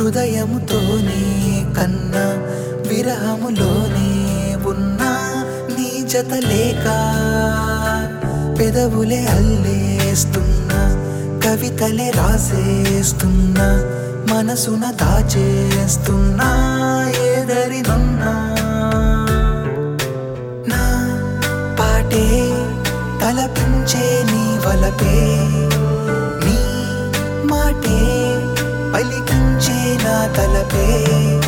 హృదయముతోనే కన్నా విరహములోనే ఉన్నా నీ జత లేక పెదవులే అల్లేస్తున్నా కవితలే రాసేస్తున్నా మనసున దాచేస్తున్నా ఏదరినున్నా నా పాటే తలపించే నీ వలపే నీ మాటే పలికించే నా తలపే